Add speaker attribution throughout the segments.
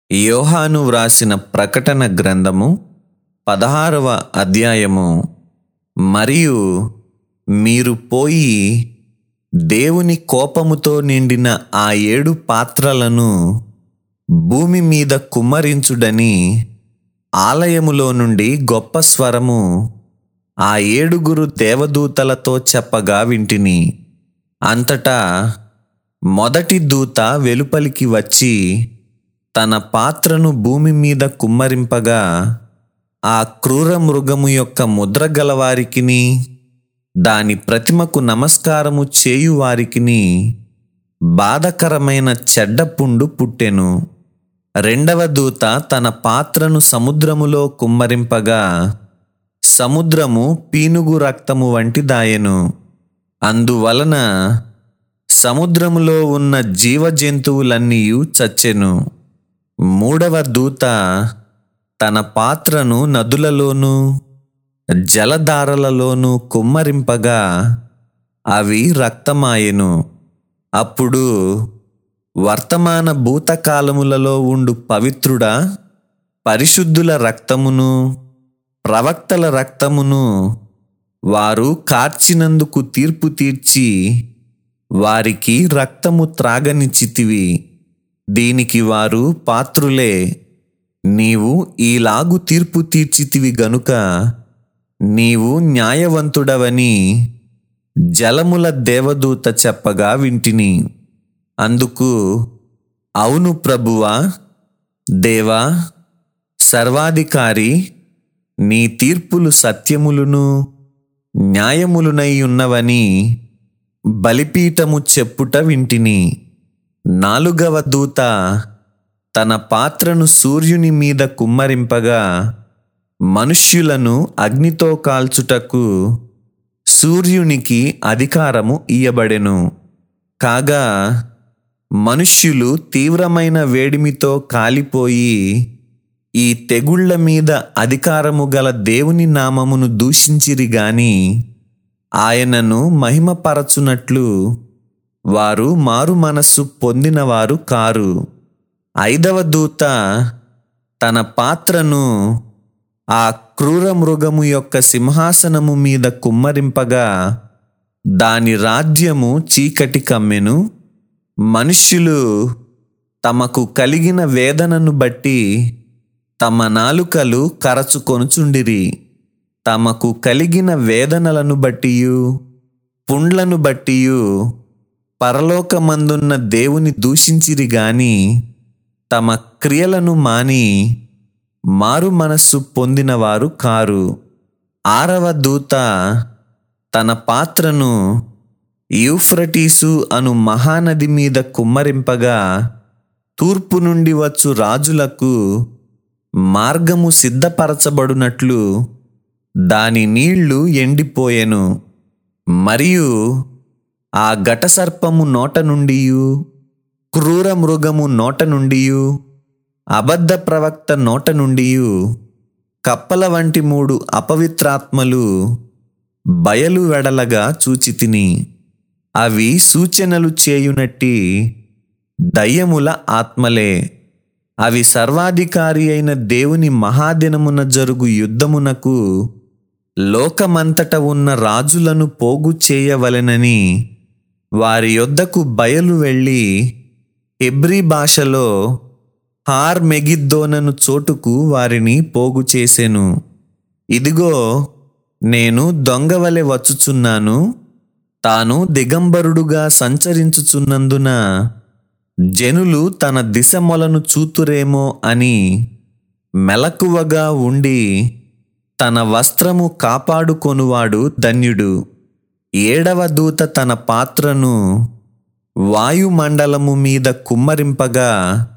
Speaker 1: యోహాను వ్రాసిన ప్రకటన గ్రంథము పదహారవ అధ్యాయము మరియు మీరు పోయి దేవుని కోపముతో నిండిన ఆ ఏడు పాత్రలను భూమి మీద కుమ్మరించుడని ఆలయములో నుండి గొప్ప స్వరము ఆ ఏడుగురు దేవదూతలతో చెప్పగా వింటిని అంతటా మొదటి దూత వెలుపలికి వచ్చి తన పాత్రను భూమి మీద కుమ్మరింపగా ఆ క్రూర మృగము యొక్క ముద్ర గలవారికిని దాని ప్రతిమకు నమస్కారము చేయువారికిని బాధకరమైన చెడ్డ పుండు పుట్టెను రెండవ దూత తన పాత్రను సముద్రములో కుమ్మరింపగా సముద్రము పీనుగు రక్తము వంటి దాయెను అందువలన సముద్రములో ఉన్న జీవజంతువులన్నీ చచ్చెను మూడవ దూత తన పాత్రను నదులలోనూ జలధారలలోనూ కుమ్మరింపగా అవి రక్తమాయెను అప్పుడు వర్తమాన భూతకాలములలో ఉండు పవిత్రుడా పరిశుద్ధుల రక్తమును ప్రవక్తల రక్తమును వారు కార్చినందుకు తీర్పు తీర్చి వారికి రక్తము త్రాగనిచ్చితివి దీనికి వారు పాత్రులే నీవు ఈలాగు తీర్పు తీర్చితివి గనుక నీవు న్యాయవంతుడవని జలముల దేవదూత చెప్పగా వింటిని అందుకు అవును ప్రభువా దేవా సర్వాధికారి నీ తీర్పులు సత్యములును న్యాయములునై ఉన్నవని బలిపీఠము చెప్పుట వింటిని నాలుగవ దూత తన పాత్రను సూర్యుని మీద కుమ్మరింపగా మనుష్యులను అగ్నితో కాల్చుటకు సూర్యునికి అధికారము ఇయ్యబడెను కాగా మనుష్యులు తీవ్రమైన వేడిమితో కాలిపోయి ఈ తెగుళ్ల మీద అధికారము గల దేవుని నామమును దూషించిరి గాని ఆయనను మహిమపరచునట్లు వారు మారు మనస్సు పొందినవారు కారు ఐదవ దూత తన పాత్రను ఆ క్రూర మృగము యొక్క సింహాసనము మీద కుమ్మరింపగా దాని రాజ్యము చీకటి కమ్మెను మనుష్యులు తమకు కలిగిన వేదనను బట్టి తమ నాలుకలు కరచుకొనుచుండిరి తమకు కలిగిన వేదనలను బట్టియు పుండ్లను బట్టియు పరలోకమందున్న దేవుని దూషించిరి గాని తమ క్రియలను మాని మారు మనస్సు పొందినవారు కారు ఆరవ దూత తన పాత్రను యూఫ్రటీసు అను మహానది మీద కుమ్మరింపగా తూర్పు నుండి వచ్చు రాజులకు మార్గము సిద్ధపరచబడునట్లు దాని నీళ్లు ఎండిపోయెను మరియు ఆ ఘటసర్పము నోట నుండియు క్రూర మృగము నోట నుండియు అబద్ధ ప్రవక్త నోట నుండియు కప్పల వంటి మూడు అపవిత్రాత్మలు బయలు వెడలగా చూచితిని అవి సూచనలు చేయునట్టి దయ్యముల ఆత్మలే అవి సర్వాధికారి అయిన దేవుని మహాదినమున జరుగు యుద్ధమునకు లోకమంతట ఉన్న రాజులను పోగు చేయవలెనని వారి యొద్దకు బయలు వెళ్ళి ఎబ్రి భాషలో హార్ మెగిద్దోనను చోటుకు వారిని పోగు చేసెను ఇదిగో నేను దొంగవలె వచ్చుచున్నాను తాను దిగంబరుడుగా సంచరించుచున్నందున జనులు తన దిశమొలను చూతురేమో అని మెలకువగా ఉండి తన వస్త్రము కాపాడుకొనువాడు ధన్యుడు ఏడవ దూత తన పాత్రను వాయుమండలము మీద కుమ్మరింపగా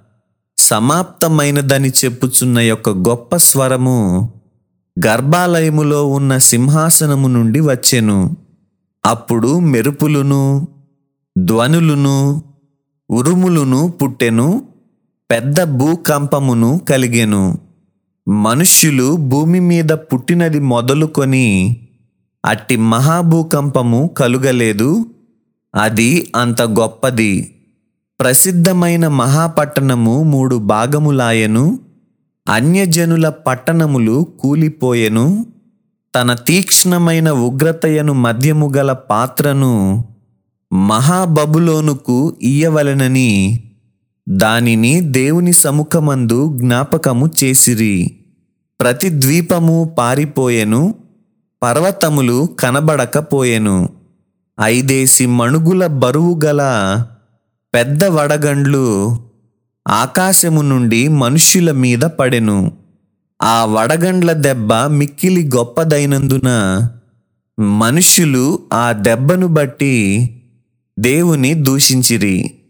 Speaker 1: సమాప్తమైనదని చెప్పుచున్న యొక్క గొప్ప స్వరము గర్భాలయములో ఉన్న సింహాసనము నుండి వచ్చెను అప్పుడు మెరుపులును ధ్వనులును ఉరుములును పుట్టెను పెద్ద భూకంపమును కలిగెను మనుష్యులు భూమి మీద పుట్టినది మొదలుకొని అట్టి మహాభూకంపము కలుగలేదు అది అంత గొప్పది ప్రసిద్ధమైన మహాపట్టణము మూడు భాగములాయెను అన్యజనుల పట్టణములు కూలిపోయెను తన తీక్ష్ణమైన ఉగ్రతయను మధ్యము గల పాత్రను మహాబబులోనుకు ఇయ్యవలెనని దానిని దేవుని సముఖమందు జ్ఞాపకము చేసిరి ప్రతి ద్వీపము పారిపోయెను పర్వతములు కనబడకపోయెను ఐదేసి మణుగుల బరువు గల పెద్ద వడగండ్లు ఆకాశము నుండి మనుష్యుల మీద పడెను ఆ వడగండ్ల దెబ్బ మిక్కిలి గొప్పదైనందున మనుష్యులు ఆ దెబ్బను బట్టి దేవుని దూషించిరి